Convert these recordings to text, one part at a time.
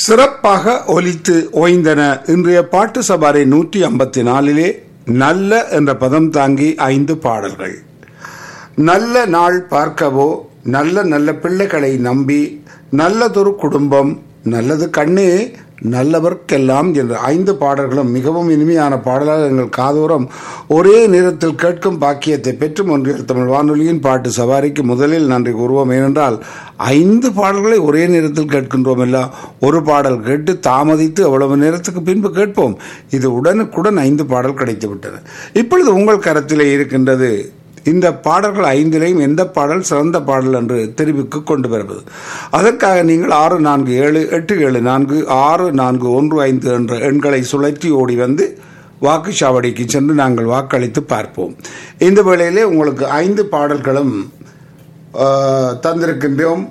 சிறப்பாக ஒலித்து ஓய்ந்தன இன்றைய பாட்டு சபாரை நூற்றி ஐம்பத்தி நாலிலே நல்ல என்ற பதம் தாங்கி ஐந்து பாடல்கள் நல்ல நாள் பார்க்கவோ நல்ல நல்ல பிள்ளைகளை நம்பி நல்லதொரு குடும்பம் நல்லது கண்ணே நல்லவர்க்கெல்லாம் என்ற ஐந்து பாடல்களும் மிகவும் இனிமையான பாடலாக எங்கள் காதோரம் ஒரே நேரத்தில் கேட்கும் பாக்கியத்தை பெற்று ஒன்றியல் தமிழ் வானொலியின் பாட்டு சவாரிக்கு முதலில் நன்றி கூறுவோம் ஏனென்றால் ஐந்து பாடல்களை ஒரே நேரத்தில் கேட்கின்றோம் எல்லாம் ஒரு பாடல் கேட்டு தாமதித்து அவ்வளவு நேரத்துக்கு பின்பு கேட்போம் இது உடனுக்குடன் ஐந்து பாடல் கிடைத்து விட்டது இப்பொழுது உங்கள் கரத்திலே இருக்கின்றது இந்த பாடல்கள் ஐந்திலையும் எந்த பாடல் சிறந்த பாடல் என்று தெரிவுக்கு கொண்டு வருவது அதற்காக நீங்கள் ஆறு நான்கு ஏழு எட்டு ஏழு நான்கு ஆறு நான்கு ஒன்று ஐந்து என்ற எண்களை சுழற்றி ஓடி வந்து வாக்குச்சாவடிக்கு சென்று நாங்கள் வாக்களித்து பார்ப்போம் இந்த வேளையிலே உங்களுக்கு ஐந்து பாடல்களும் ஆஹ், தந்திருக்கின்றோம்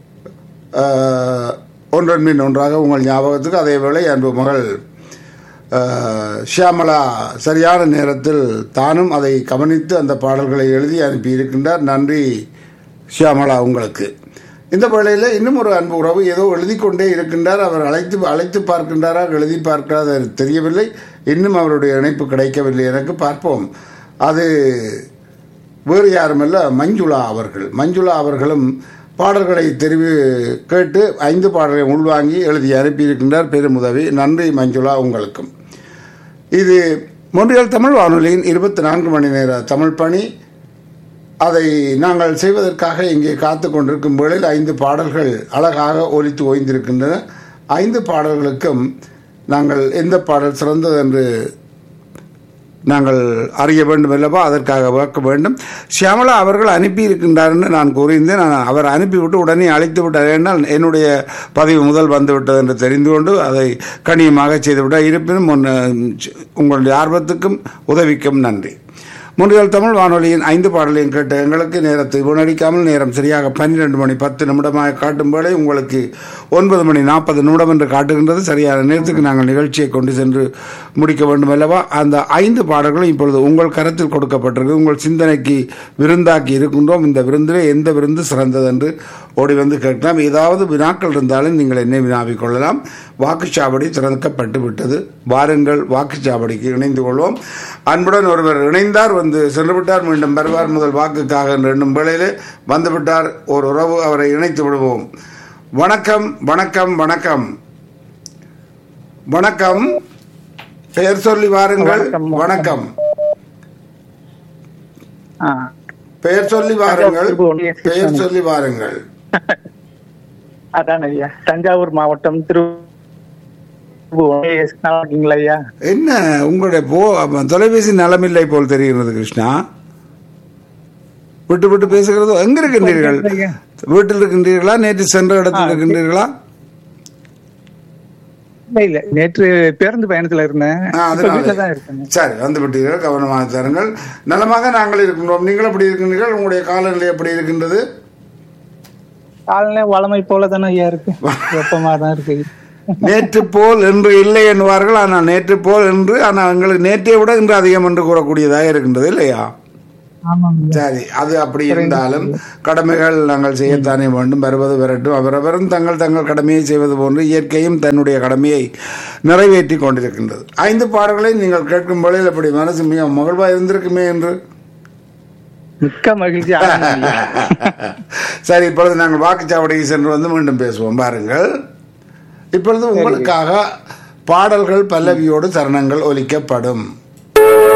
ஆஹ், ஒன்றன் பின் ஒன்றாக உங்கள் ஞாபகத்துக்கு அதேவேளை அன்பு மகள் ஆஹ், ஷியாமளா சரியான நேரத்தில் தானும் அதை கவனித்து அந்த பாடல்களை எழுதி அனுப்பியிருக்கின்றார் நன்றி ஷியாமளா உங்களுக்கு இந்த வேளையில் இன்னும் ஒரு அன்பு உறவு ஏதோ எழுதி கொண்டே இருக்கின்றார் அவர் அழைத்து அழைத்து பார்க்கின்றாரா எழுதி பார்க்கிறார் அது தெரியவில்லை இன்னும் அவருடைய இணைப்பு கிடைக்கவில்லை எனக்கு பார்ப்போம் அது வேறு யாருமல்ல மஞ்சுளா அவர்கள் மஞ்சுளா அவர்களும் பாடல்களை தெரிவி கேட்டு ஐந்து பாடல்களை உள்வாங்கி எழுதி அனுப்பியிருக்கின்றார் பெருமுதவி நன்றி மஞ்சுளா உங்களுக்கும் இது மொன்றியல் தமிழ் வானொலியின் இருபத்தி நான்கு மணி நேர தமிழ் பணி அதை நாங்கள் செய்வதற்காக இங்கே காத்து கொண்டிருக்கும் வேளையில் ஐந்து பாடல்கள் அழகாக ஒலித்து ஓய்ந்திருக்கின்றன ஐந்து பாடல்களுக்கும் நாங்கள் எந்த பாடல் சிறந்தது என்று நாங்கள் அறிய வேண்டும் அல்லவா அதற்காக பார்க்க வேண்டும் ஷியாமலா அவர்கள் அனுப்பி இருக்கின்றார்னு நான் கூறியிருந்தேன் நான் அவர் அனுப்பிவிட்டு உடனே அழைத்து விட்டார் ஏனால் என்னுடைய பதிவு முதல் வந்து விட்டது என்று தெரிந்து கொண்டு அதை கண்ணியமாக செய்துவிட்டார் இருப்பினும் முன்ன- உங்களுடைய ஆர்வத்துக்கும் உதவிக்கும் நன்றி முன்றியல் தமிழ் வானொலியின் ஐந்து பாடலையும் கேட்ட எங்களுக்கு நேரத்தை வீணடிக்காமல் நேரம் சரியாக பன்னிரெண்டு மணி பத்து நிமிடமாக காட்டும் வேளை உங்களுக்கு ஒன்பது மணி நாற்பது நிமிடம் என்று காட்டுகின்றது சரியான நேரத்துக்கு நாங்கள் நிகழ்ச்சியை கொண்டு சென்று முடிக்க வேண்டும் அல்லவா அந்த ஐந்து பாடல்களும் இப்பொழுது உங்கள் கருத்தில் கொடுக்கப்பட்டிருக்கு உங்கள் சிந்தனைக்கு விருந்தாக்கி இருக்கின்றோம் இந்த விருந்திலே எந்த விருந்து சிறந்தது என்று ஓடி வந்து கேட்கலாம் ஏதாவது வினாக்கள் இருந்தாலும் நீங்கள் என்னை வினாவிக் கொள்ளலாம் வாக்குச்சாவடி திறக்கப்பட்டு விட்டது வாருங்கள் வாக்குச்சாவடிக்கு இணைந்து கொள்வோம் அன்புடன் ஒருவர் இணைந்தார் வந்து சென்று விட்டார் மீண்டும் வருவார் முதல் வாக்குக்காக என்று எண்ணும் வேளையிலே வந்து விட்டார் ஒரு உறவு அவரை இணைத்து விடுவோம் வணக்கம் வணக்கம் வணக்கம் வணக்கம் பெயர் சொல்லி வாருங்கள் வணக்கம். வணக்கம் ஆ. பெயர் சொல்லி வாருங்கள் திருபுவனம் எஸ். பெயர் சொல்லி வாருங்கள் அதான் ஐயா தஞ்சாவூர் மாவட்டம் திரு எஸ். நல்லா இருக்கீங்களா ஐயா என்ன உங்களுடைய போ அப்ப தொலைபேசி நலமில்லை போல் தெரிகிறது கிருஷ்ணா விட்டு விட்டு பேசுகிறதோ எங்க இருக்கின்றீர்கள் ஐயா. வீட்டில் இருக்கின்றீர்களா நேற்று சென்ற இடத்தில் இருக்கின்றீர்களா இல்ல இல்ல நேற்று பேருந்து பயணத்துல இருந்தேன் ஆ, இப்ப அதனால. வீட்டுல தான் இருக்கேன் சரி வந்து விட்டீர்கள் கவனமாக தாருங்கள் நலமாக நாங்கள் இருக்கின்றோம் நீங்கள் எப்படி இருக்கின்றீர்கள் உங்களுடைய காலநிலை எப்படி இருக்கின்றது காலநிலை வளமை போல தானே ஐயா இருக்கு வெப்பமா தான் இருக்கு நேற்று போல் என்று இல்லை என்பார்கள் ஆனால் நேற்று போல் என்று ஆனால் எங்களுக்கு நேற்றை விட இன்று அதிகம் என்று கூறக்கூடியதாக இருக்கின்றது இல்லையா ஆமாங்க ஐயா. சரி அது அப்படி இருந்தாலும் கடமைகள் நாங்கள் செய்யத்தானே வேண்டும் வருவது வரட்டும் அவரவரும் தங்கள் தங்கள் கடமையை செய்வது போன்று இயற்கையும் தன்னுடைய கடமையை நிறைவேற்றி கொண்டிருக்கின்றது ஐந்து பாடல்களை நீங்கள் கேட்கும் வேளையில் அப்படி மனசு மிக மகிழ்வா இருந்திருக்குமே என்று மிக்க மகிழ்ச்சி ஆனந்தம் ஐயா. சரி இப்பொழுது நாங்கள் வாக்குச்சாவடிக்கு சென்று வந்து மீண்டும் பேசுவோம் பாருங்கள் இப்பொழுது உங்களுக்காக பாடல்கள் பல்லவியோடு சரணங்கள் ஒலிக்கப்படும்